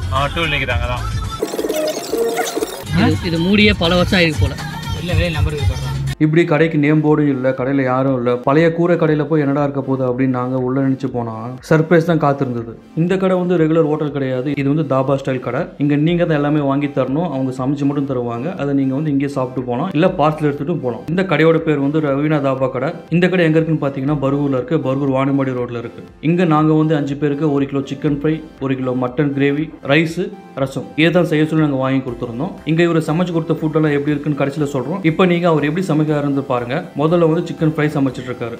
ஆ two நிற்கிறாங்க தான் இது இது மூடியே பல வருஷம் ஆயிருக்கு போல இல்லை வெளியே நம்பர் இருக்கு இப்படி கடைக்கு நேம் போர்டும் இல்லை கடையில் யாரும் இல்லை பழைய கூரை கடையில் போய் என்னடா இருக்க போகுது அப்படின்னு நாங்கள் உள்ள நினச்சி போனால் சர்ப்ரைஸ் தான் காத்திருந்தது இந்த கடை வந்து ரெகுலர் ஹோட்டல் கிடையாது இது வந்து தாபா ஸ்டைல் கடை இங்கே நீங்கள் தான் எல்லாமே வாங்கி தரணும் அவங்க சமைச்சு மட்டும் தருவாங்க அதை நீங்கள் வந்து இங்கே சாப்பிட்டு போகலாம் இல்லை பார்சல் எடுத்துகிட்டும் போகலாம் இந்த கடையோட பேர் வந்து ரவீனா தாபா கடை இந்த கடை எங்கே இருக்குன்னு பார்த்தீங்கன்னா பர்கூரில் இருக்குது பர்கூர் வாணிமாடி ரோட்டில் இருக்குது இங்கே நாங்கள் வந்து அஞ்சு பேருக்கு ஒரு கிலோ சிக்கன் ஃப்ரை ஒரு கிலோ மட்டன் கிரேவி ரைஸு ரசம் இதை தான் செய்ய சொல்லி நாங்கள் வாங்கி கொடுத்துருந்தோம் இங்கே இவர் சமைச்சு கொடுத்த ஃபுட்டெல்லாம் எப்படி இருக்குன்னு கடைசியில் சொல்கிறோம் இப்போ நீங்கள் அவர் எப்படி சமைக்கிறாருன்னு பாருங்க முதல்ல வந்து சிக்கன் ஃப்ரை சமைச்சிட்டு இருக்காரு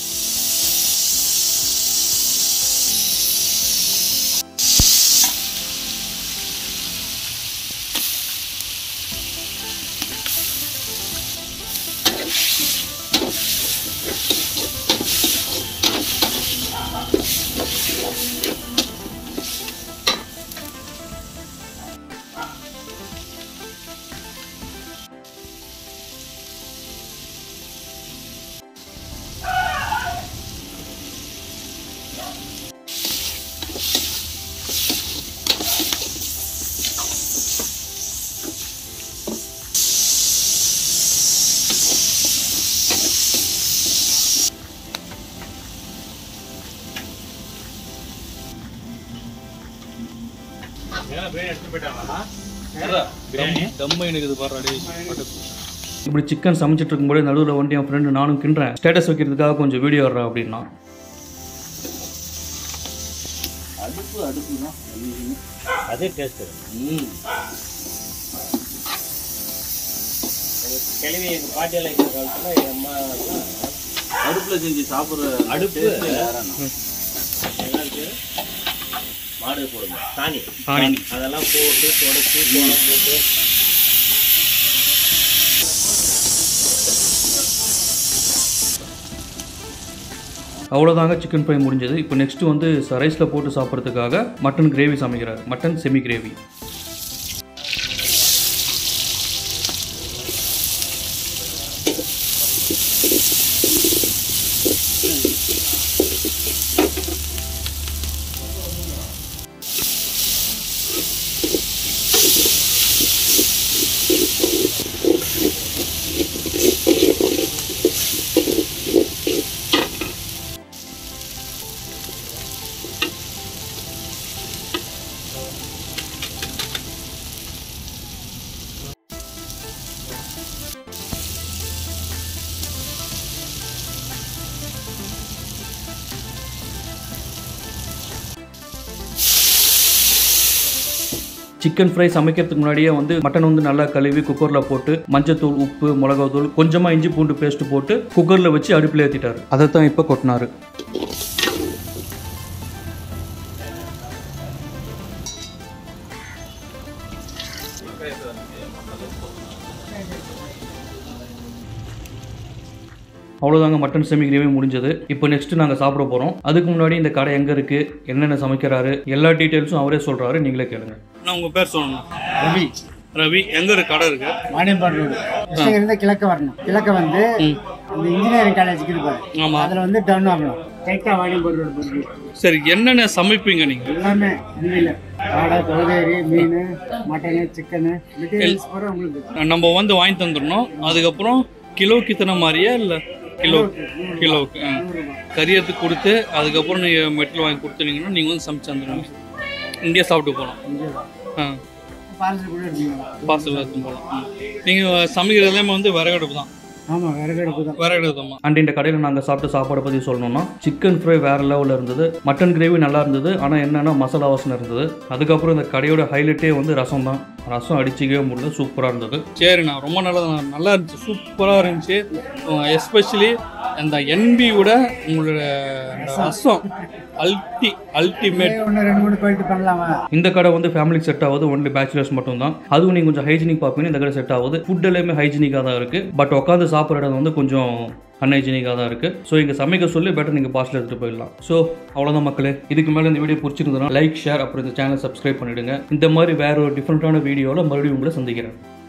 தம்மை இருக்குது பாரு இப்படி சிக்கன் சமைச்சிட்டு இருக்கும்போது நடுவில் வந்து என் ஃப்ரெண்டு நானும் கிண்டுறேன் ஸ்டேட்டஸ் வைக்கிறதுக்காக கொஞ்சம் வீடியோ வர்றேன் அப்படின்னா அதே டேஸ்ட் கிளவி எங்கள் பாட்டியெல்லாம் இருக்கிற காலத்தில் எங்கள் அம்மா அடுப்புல செஞ்சு சாப்பிடுற அடுப்பு taste வேற என்ன? என்ன இருக்கு மாடு போடுங்க சாணி சாணி. அதெல்லாம் போட்டு தொடச்சி கோலம் போட்டு அவ்வளோதாங்க சிக்கன் ஃப்ரை முடிஞ்சது இப்போ நெக்ஸ்ட் வந்து ரைஸில் போட்டு சாப்பிட்றதுக்காக மட்டன் கிரேவி சமைக்கிறார் mutton semi gravy chicken fry சமைக்கிறதுக்கு முன்னாடியே வந்து மட்டன் வந்து நல்லா கழுவி குக்கரில் போட்டு மஞ்சத்தூள் உப்பு மிளகாத்தூள் கொஞ்சமாக இஞ்சி பூண்டு பேஸ்ட் போட்டு குக்கரில் வச்சு அடுப்பில் ஏற்றிட்டார் அதை தான் இப்போ கொட்டினாரு அவ்வளோதாங்க மட்டன் செமி கிரேவி முடிஞ்சது இப்போ நெக்ஸ்ட் நாங்கள் சாப்பிட போகிறோம் அதுக்கு முன்னாடி இந்த கடை எங்கே இருக்குது என்னென்ன சமைக்கிறாரு எல்லா டீட்டெயில்ஸும் அவரே சொல்கிறாரு நீங்களே கேளுங்க நான் உங்கள் பேர் சொல்லணும் ரவி ரவி எங்கே இருக்கு கடை இருக்கு வாணியம்பாடு ரோடு கிருஷ்ணகிரிந்து கிழக்க வரணும் கிழக்க வந்து அந்த இன்ஜினியரிங் காலேஜ் இருக்குது பாரு ஆமாம் அதில் வந்து டவுன் ஆகணும் ஸ்ட்ரைட்டாக வாணியம்பாடு ரோடு போகுது சரி என்னென்ன சமைப்பீங்க நீங்கள் எல்லாமே இந்தியில் காடை கவுதேரி மீன் மட்டனு சிக்கனு மெட்டீரியல்ஸ் பூரா உங்களுக்கு நம்ம வந்து வாங்கி தந்துடணும் அதுக்கப்புறம் கிலோக்கு இத்தனை மாதிரியா இல்லை கிலோ கிலோவுக்கு ஆ கரியத்துக்கு கொடுத்து அதுக்கப்புறம் நீங்கள் மெட்டில் வாங்கி கொடுத்துனீங்கன்னா நீங்கள் வந்து சமைச்சு தந்துடுங்க இங்கேயே சாப்பிட்டு போகலாம் ஆ பார்சல் கூட எடுத்துக்கலாம் பார்சல் எடுத்து போகலாம் நீங்கள் சமைக்கிறது எல்லாமே வந்து விறகடுப்பு தான் ஆமாம் விறகு அடுப்பு தான் விறகடுப்பு தான் அண்ட் இந்த கடையில் நாங்கள் சாப்பிட்ட சாப்பாடை பற்றி சொல்லணும்னா சிக்கன் ஃப்ரை வேறு லெவலில் இருந்தது மட்டன் கிரேவி நல்லா இருந்தது ஆனால் என்னென்னா மசாலா வாசனை இருந்தது அதுக்கப்புறம் இந்த கடையோட ஹைலைட்டே வந்து ரசம் தான் ரசம் அடிச்சிக்கவே முடியல சூப்பராக இருந்தது சரிண்ணா ரொம்ப நல்லா நல்லா இருந்துச்சு சூப்பராக இருந்துச்சு எஸ்பெஷலி அந்த என்பியோட உங்களோட ரசம் அல்டி அல்டிமேட் ஒன்று ரெண்டு மூணு குவாலிட்டி பண்ணலாமா இந்த கடை வந்து ஃபேமிலிக்கு செட் ஆகுது ஒன்லி பேச்சுலர்ஸ் மட்டும் தான் அதுவும் நீங்கள் கொஞ்சம் ஹைஜீனிக் பார்ப்பீங்கன்னா இந்த கடை செட் ஆகுது ஃபுட் எல்லாமே ஹைஜீனிக்காக தான் இருக்குது பட் உட்காந்து சாப்பிட்ற இடம் வந்து கொஞ்சம் அன்ஹைஜீனிக்காக தான் இருக்குது ஸோ இங்கே சமைக்க சொல்லி பெட்டர் நீங்கள் பார்சல் எடுத்துகிட்டு போயிடலாம் ஸோ அவ்வளோதான் மக்களே இதுக்கு மேலே இந்த வீடியோ பிடிச்சிருந்ததுன்னா லைக் ஷேர் அப்புறம் இந்த சேனல் சப்ஸ்கிரைப் பண்ணிவிடுங்க இந்த மாதிரி வேற ஒரு டிஃப்ரெண்ட்டான வீடியோவில் மறுபடியும் உங்களை சந்திக்கிறேன்